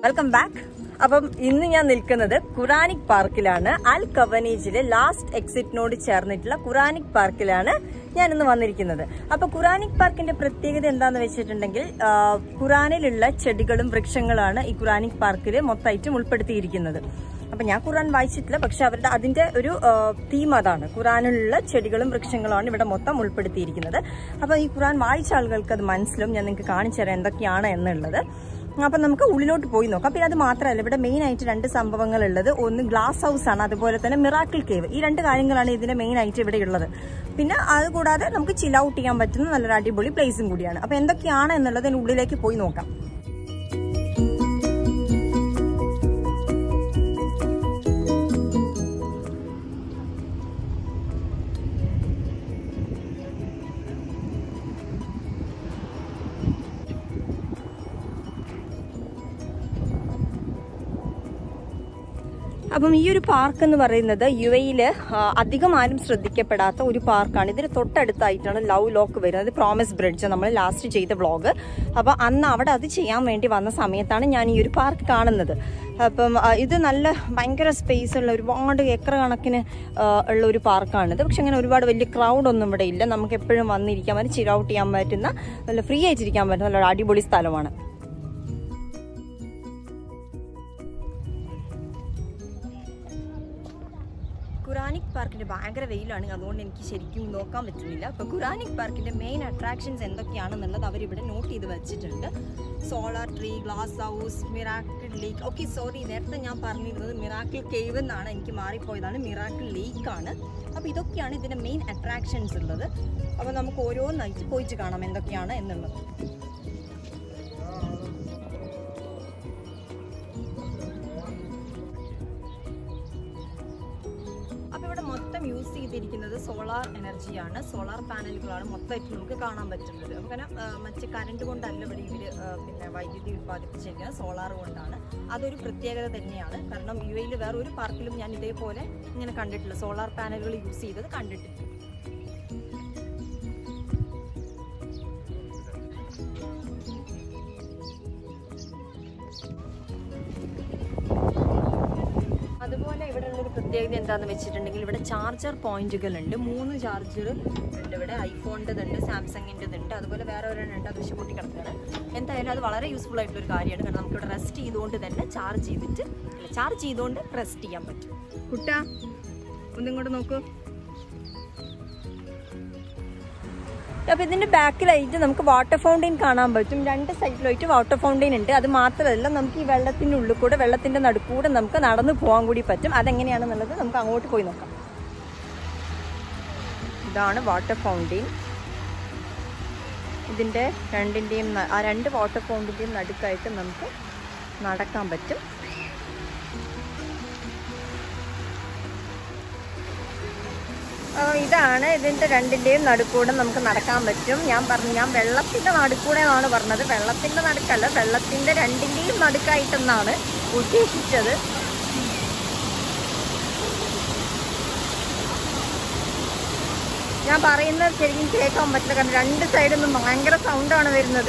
welcome back അപ്പം ഇന്ന് ഞാൻ നിൽക്കുന്നത് ഖുറാനിക് പാർക്കിലാണ് അൽ കവനീജിലെ ലാസ്റ്റ് എക്സിറ്റിനോട് ചേർന്നിട്ടുള്ള ഖുറാനിക് പാർക്കിലാണ് ഞാൻ ഇന്ന് വന്നിരിക്കുന്നത് അപ്പൊ ഖുറാനിക് പാർക്കിന്റെ പ്രത്യേകത എന്താന്ന് വെച്ചിട്ടുണ്ടെങ്കിൽ ആ, ഖുറാനിലുള്ള ചെടികളും വൃക്ഷങ്ങളാണ് ഈ ഖുറാനിക് പാർക്കിൽ മൊത്തമായിട്ടും ഉൾപ്പെടുത്തിയിരിക്കുന്നത് അപ്പൊ ഞാൻ ഖുറാൻ വായിച്ചിട്ടില്ല പക്ഷെ അവരുടെ അതിന്റെ ഒരു തീം അതാണ് ഖുറാനിലുള്ള ചെടികളും വൃക്ഷങ്ങളുമാണ് ഇവിടെ മൊത്തം ഉൾപ്പെടുത്തിയിരിക്കുന്നത് അപ്പൊ ഈ ഖുറാൻ വായിച്ച ആളുകൾക്ക് അത് മനസ്സിലും ഞാൻ നിങ്ങൾക്ക് കാണിച്ചു തരാം എന്തൊക്കെയാണ് എന്നുള്ളത് അപ്പൊ നമുക്ക് ഉള്ളിലോട്ട് പോയി നോക്കാം പിന്നെ അത് മാത്രമല്ല ഇവിടെ മെയിൻ ആയിട്ട് രണ്ട് സംഭവങ്ങൾ ഉള്ളത് ഒന്ന് ഗ്ലാസ് ഹൗസ് ആണ് അതുപോലെ തന്നെ മിറാക്കിൾ കേവ് ഈ രണ്ട് കാര്യങ്ങളാണ് ഇതിന്റെ മെയിൻ ആയിട്ട് ഇവിടെ ഉള്ളത് പിന്നെ അത് കൂടാതെ നമുക്ക് ചിൽ ഔട്ട് ചെയ്യാൻ പറ്റുന്ന നല്ലൊരു അടിപൊളി പ്ലേസും കൂടിയാണ് അപ്പൊ എന്തൊക്കെയാണ് എന്നുള്ളത് ഇതിന് ഉള്ളിലേക്ക് പോയി നോക്കാം അപ്പം ഈ ഒരു പാർക്ക് എന്ന് പറയുന്നത് യു എയില് അധികം ആരും ശ്രദ്ധിക്കപ്പെടാത്ത ഒരു പാർക്കാണ് ഇതിന് തൊട്ടടുത്തായിട്ടാണ് ലവ് ലോക്ക് വരുന്നത് പ്രോമിസ് ബ്രിഡ്ജ് നമ്മൾ ലാസ്റ്റ് ചെയ്ത വ്ളോഗ് അപ്പൊ അന്ന് അവിടെ അത് ചെയ്യാൻ വേണ്ടി വന്ന സമയത്താണ് ഞാൻ ഈ ഒരു പാർക്ക് കാണുന്നത് അപ്പം ആ, ഇത് നല്ല ഭയങ്കര സ്പേസ് ഉള്ള ഒരുപാട് ഏക്കർ കണക്കിന് ആ, ഉള്ള ഒരു പാർക്കാണിത് പക്ഷെ അങ്ങനെ ഒരുപാട് വലിയ ക്രൗഡ് ഒന്നും ഇവിടെ ഇല്ല നമുക്ക് എപ്പോഴും വന്നിരിക്കാൻ പറ്റും ചിൽ ഔട്ട് ചെയ്യാൻ പറ്റുന്ന നല്ല ഫ്രീ ആയിട്ടിരിക്കാൻ പറ്റുന്ന നല്ല അടിപൊളി സ്ഥലമാണ് ഖുറാനിക് പാർക്കിന്റെ ഭയങ്കര വെയിലാണ് അതുകൊണ്ട് എനിക്ക് ശരിക്കും നോക്കാൻ പറ്റുന്നില്ല അപ്പൊ ഖുറാനിക് പാർക്കിന്റെ മെയിൻ അട്രാക്ഷൻസ് എന്തൊക്കെയാണെന്നുള്ളത് അവർ ഇവിടെ നോട്ട് ചെയ്ത് വെച്ചിട്ടുണ്ട് solar tree glass house miracle ലേക്ക് ഓക്കെ സോറി നേരത്തെ ഞാൻ പറഞ്ഞിരുന്നത് മിറാക്കിൾ കേവ് എന്നാണ് എനിക്ക് മാറിപ്പോയതാണ് മിറാക്കിൾ ലേക്ക് ആണ് അപ്പൊ ഇതൊക്കെയാണ് ഇതിന്റെ മെയിൻ അട്രാക്ഷൻസ് ഉള്ളത് അപ്പൊ നമുക്ക് ഓരോന്നായിട്ട് പോയിട്ട് കാണാം എന്തൊക്കെയാണ് എന്നുള്ളത് അപ്പൊ ഇവിടെ മൊത്തം യൂസ് ചെയ്തിരിക്കുന്നത് സോളാർ എനർജിയാണ് സോളാർ പാനലുകളാണ് മൊത്തമായിട്ട് നമുക്ക് കാണാൻ പറ്റുന്നത് അപ്പൊ കാരണം ആ, മറ്റ് കറണ്ട് കൊണ്ടല്ല ഇവിടെ ഇവര് ആ, പിന്നെ വൈദ്യുതി ഉത്പാദിപ്പിച്ചിരിക്കുന്നത് സോളാർ കൊണ്ടാണ് അതൊരു പ്രത്യേകത തന്നെയാണ് കാരണം യു എയിൽ വേറെ ഒരു പാർക്കിലും ഞാൻ ഇതേപോലെ ഇങ്ങനെ കണ്ടിട്ടില്ല സോളാർ പാനലുകൾ യൂസ് ചെയ്തത് കണ്ടിട്ടില്ല അതുപോലെ ഇവിടെ ഉള്ളൊരു പ്രത്യേകത എന്താണെന്ന് വെച്ചിട്ടുണ്ടെങ്കിൽ ഇവിടെ ചാർജർ പോയിന്റുകൾ ഉണ്ട് മൂന്ന് ചാർജർ ഉണ്ട് ഇവിടെ ഐഫോണിൻ്റെതുണ്ട് സാംസങ്ങിൻ്റെതുണ്ട് അതുപോലെ വേറെ ഒരെണ്ണം ഉണ്ട് അത് പക്ഷെ പൊട്ടിക്കിടക്കുകയാണ് എന്തായാലും അത് വളരെ യൂസ്ഫുൾ ആയിട്ടുള്ള ഒരു കാര്യമാണ് കാരണം നമുക്ക് ഇവിടെ റെസ്റ്റ് ചെയ്തുകൊണ്ട് തന്നെ ചാർജ് ചെയ്തിട്ട് അല്ല ചാർജ് ചെയ്തുകൊണ്ട് റെസ്റ്റ് ചെയ്യാൻ പറ്റും കുട്ടാ ഒന്നിങ്ങോട്ട് നോക്കൂ അപ്പൊ ഇതിന്റെ ബാക്കിലായിട്ട് നമുക്ക് വാട്ടർ ഫൗണ്ടെയിൻ കാണാൻ പറ്റും രണ്ട് സൈഡിലായിട്ട് വാട്ടർ ഫൗണ്ടെയിൻ ഉണ്ട് അത് മാത്രമല്ല നമുക്ക് ഈ വെള്ളത്തിന്റെ ഉള്ളിൽ കൂടെ വെള്ളത്തിന്റെ നടുക്കൂടെ നമുക്ക് നടന്നു പോകാൻ കൂടി പറ്റും അതെങ്ങനെയാണെന്നുള്ളത് നമുക്ക് അങ്ങോട്ട് പോയി നോക്കാം ഇതാണ് വാട്ടർ ഫൗണ്ടെയിൻ ഇതിന്റെ രണ്ടിന്റെയും ന- ആ രണ്ട് വാട്ടർ ഫൗണ്ടിന്റെയും നടുക്കായിട്ട് നമുക്ക് നടക്കാൻ പറ്റും ആ, ഇതാണ് ഇതിന്റെ രണ്ടിന്റെയും നടുക്കൂടെ നമുക്ക് നടക്കാൻ പറ്റും ഞാൻ പറഞ്ഞു ഞാൻ വെള്ളത്തിന്റെ നടുക്കൂടെ എന്നാണ് പറഞ്ഞത് വെള്ളത്തിന്റെ നടുക്കല്ല വെള്ളത്തിന്റെ രണ്ടിന്റെയും നടുക്കായിട്ടെന്നാണ് ഉദ്ദേശിച്ചത് ഞാൻ പറയുന്നത് ശരിക്കും കേൾക്കാൻ പറ്റില്ല കാരണം രണ്ട് സൈഡിൽ നിന്നും ഭയങ്കര സൗണ്ടാണ് വരുന്നത്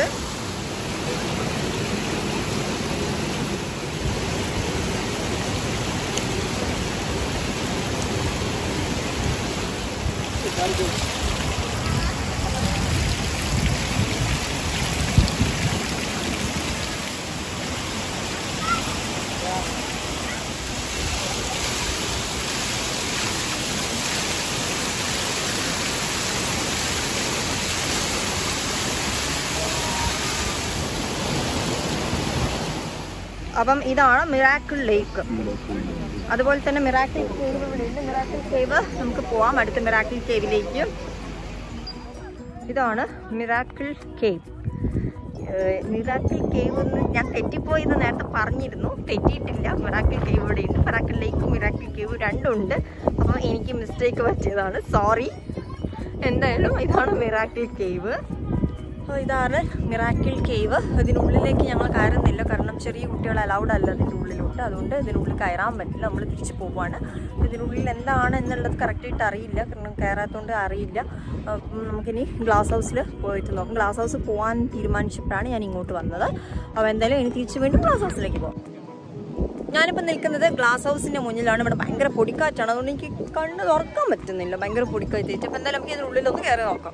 അപ്പം ഇതാണ് മിറാക്കിൾ ലേക്ക് അതുപോലെ തന്നെ മിറാക്കിൾ കേവ് ഇവിടെ ഉണ്ട് മിറാക്കിൾ കേവ് നമുക്ക് പോവാം അടുത്ത മിറാക്കിൾ കേവിലേക്ക് ഇതാണ് മിറാക്കിൾ കേവ് മിറാക്കിൾ കേവ് എന്ന് ഞാൻ തെറ്റിപ്പോയെന്ന് നേരത്തെ പറഞ്ഞിരുന്നു തെറ്റിയിട്ടില്ല മിറാക്കിൾ കേവ് ഇവിടെ ഉണ്ട് മിറാക്കിൾ ലേക്കും മിറാക്കിൾ കേവ് രണ്ടും ഉണ്ട് അപ്പോൾ എനിക്ക് മിസ്റ്റേക്ക് പറ്റിയതാണ് സോറി എന്തായാലും ഇതാണ് മിറാക്കിൾ കേവ് അപ്പോൾ ഇതാണ് മിറാക്കിൾ കേവ് ഇതിനുള്ളിലേക്ക് ഞങ്ങൾ കയറുന്നില്ല കാരണം ചെറിയ കുട്ടികൾ അലൗഡ് അല്ല ഇതിൻ്റെ ഉള്ളിലോട്ട് അതുകൊണ്ട് ഇതിനുള്ളിൽ കയറാൻ പറ്റില്ല നമ്മൾ തിരിച്ചു പോവുകയാണ് അപ്പോൾ ഇതിനുള്ളിൽ എന്താണ് എന്നുള്ളത് കറക്റ്റായിട്ട് അറിയില്ല കാരണം കയറാത്തതുകൊണ്ട് അറിയില്ല അപ്പം നമുക്കിനി ഗ്ലാസ് ഹൗസിൽ പോയിട്ട് നോക്കാം ഗ്ലാസ് ഹൗസ് പോകാൻ തീരുമാനിച്ചപ്പോഴാണ് ഞാൻ ഇങ്ങോട്ട് വന്നത് അപ്പോൾ എന്തായാലും ഇനി തിരിച്ചു വീണ്ടും ഗ്ലാസ് ഹൗസിലേക്ക് പോകാം ഞാനിപ്പോൾ നിൽക്കുന്നത് ഗ്ലാസ് ഹൗസിൻ്റെ മുന്നിലാണ് ഇവിടെ ഭയങ്കര പൊടിക്കാറ്റാണ് അതുകൊണ്ട് എനിക്ക് കണ്ണ് തുറക്കാൻ പറ്റുന്നില്ല ഭയങ്കര പൊടിക്കാറ്റ് അപ്പോൾ എന്തായാലും നമുക്ക് ഇതിനുള്ളിലൊന്ന് കയറി നോക്കാം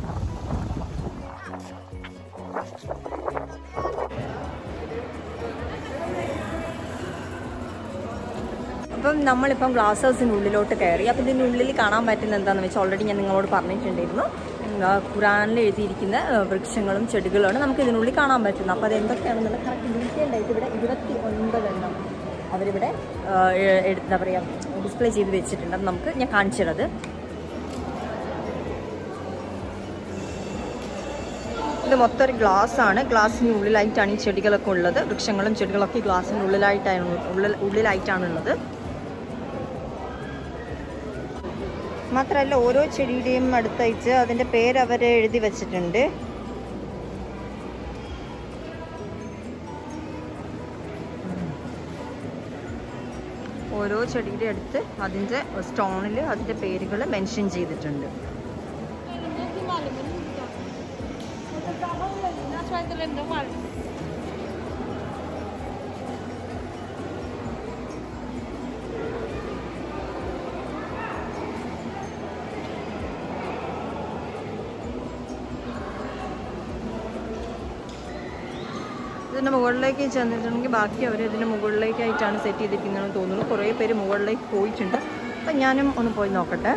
അപ്പം നമ്മളിപ്പം ഗ്ലാസ് ഹൗസിൻ്റെ ഉള്ളിലോട്ട് കയറി അപ്പം ഇതിൻ്റെ ഉള്ളിൽ കാണാൻ പറ്റുന്ന എന്താണെന്ന് വെച്ചാൽ ഓൾറെഡി ഞാൻ നിങ്ങളോട് പറഞ്ഞിട്ടുണ്ടായിരുന്നു എന്താ ഖുറാനിൽ എഴുതിയിരിക്കുന്ന ആ, വൃക്ഷങ്ങളും ചെടികളുമാണ് നമുക്ക് ഇതിനുള്ളിൽ കാണാൻ പറ്റുന്നത് അപ്പോൾ അത് എന്തൊക്കെയാണെന്നുള്ള കറക്റ്റ് ഡീറ്റെയിൽഡ് ആയിട്ട് ഇവിടെ ഇരുപത്തി ഒൻപത് എണ്ണം അവരിവിടെ ആ, എ- എ- എന്താ പറയുക ഡിസ്പ്ലേ ചെയ്ത് വെച്ചിട്ടുണ്ട് അത് നമുക്ക് ഞാൻ കാണിച്ചിടത് ഇത് മൊത്തം ഒരു ഗ്ലാസ് ആണ് ഗ്ലാസിന് ഉള്ളിലായിട്ടാണ് ഈ ചെടികളൊക്കെ ഉള്ളത് വൃക്ഷങ്ങളും ചെടികളൊക്കെ ഈ ഗ്ലാസിന് ഉള്ളിലായിട്ടാണ് ഉള്ളിൽ ഉള്ളിലായിട്ടാണുള്ളത് മാത്രമല്ല ഓരോ ചെടിയുടെയും അടുത്തായിട്ട് അതിൻ്റെ പേര് അവർ എഴുതി വെച്ചിട്ടുണ്ട് ഓരോ ചെടിയുടെ അടുത്ത് അതിൻ്റെ സ്റ്റോണിൽ അതിൻ്റെ പേരുകൾ മെൻഷൻ ചെയ്തിട്ടുണ്ട് ഇതിൻ്റെ മുകളിലേക്ക് ചെന്നിട്ടുണ്ടെങ്കിൽ ബാക്കി അവർ ഇതിൻ്റെ മുകളിലേക്കായിട്ടാണ് സെറ്റ് ചെയ്തിരിക്കുന്നതെന്ന് തോന്നുന്നു കുറേ പേര് മുകളിലേക്ക് പോയിട്ടുണ്ട് അപ്പം ഞാനും ഒന്ന് പോയി നോക്കട്ടെ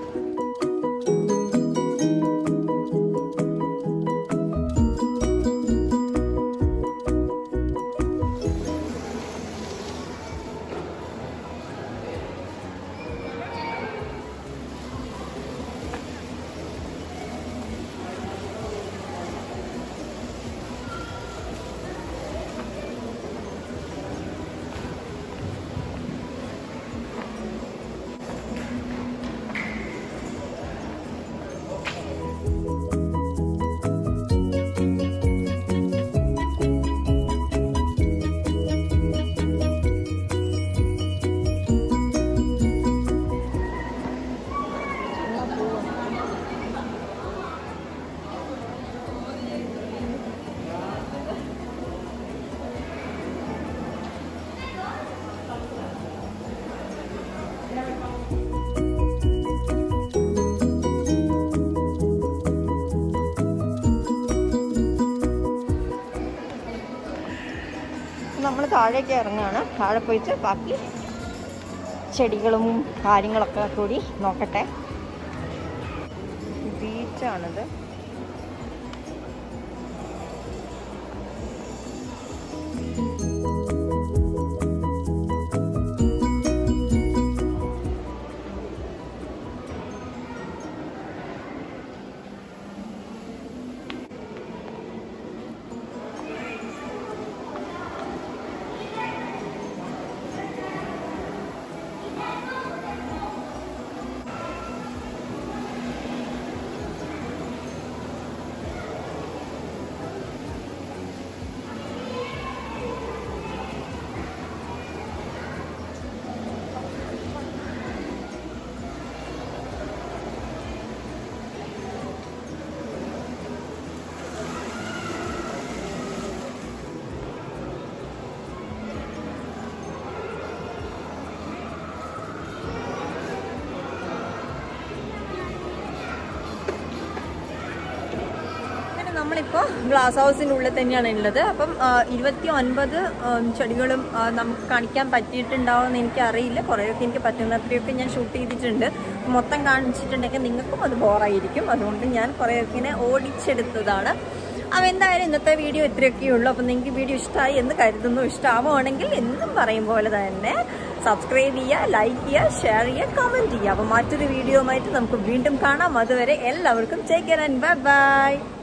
നമ്മൾ താഴേക്ക് ഇറങ്ങുകയാണ് താഴെ പോയിട്ട് ബാക്കി ചെടികളും കാര്യങ്ങളൊക്കെ കൂടി നോക്കട്ടെ ബീച്ചാണിത് അങ്ങനെ നമ്മളിപ്പോൾ ഗ്ലാസ് ഹൗസിൻ്റെ ഉള്ളിൽ തന്നെയാണ് ഉള്ളത് അപ്പം ആ, ഇരുപത്തി ഒൻപത് ഉം, ചെടികളും ആ, നമുക്ക് കാണിക്കാൻ പറ്റിയിട്ടുണ്ടാവുമെന്ന് എനിക്കറിയില്ല കുറേയൊക്കെ എനിക്ക് പറ്റുന്നത്രയൊക്കെ ഞാൻ ഷൂട്ട് ചെയ്തിട്ടുണ്ട് മൊത്തം കാണിച്ചിട്ടുണ്ടെങ്കിൽ നിങ്ങൾക്കും അത് ബോറായിരിക്കും അതുകൊണ്ട് ഞാൻ കുറേയൊക്കെ ഇങ്ങനെ ഓടിച്ചെടുത്തതാണ് അപ്പോൾ എന്തായാലും ഇന്നത്തെ വീഡിയോ ഇത്രയൊക്കെ ഉള്ളൂ അപ്പം നിങ്ങൾക്ക് വീഡിയോ ഇഷ്ടമായി എന്ന് കരുതുന്നു ഇഷ്ടമാവുകയാണെങ്കിൽ എന്നും പറയും പോലെ തന്നെ സബ്സ്ക്രൈബ് ചെയ്യുക ലൈക്ക് ചെയ്യുക ഷെയർ ചെയ്യുക കമൻറ്റ് ചെയ്യുക അപ്പോൾ മറ്റൊരു വീഡിയോയുമായിട്ട് നമുക്ക് വീണ്ടും കാണാം അതുവരെ എല്ലാവർക്കും take care and bye by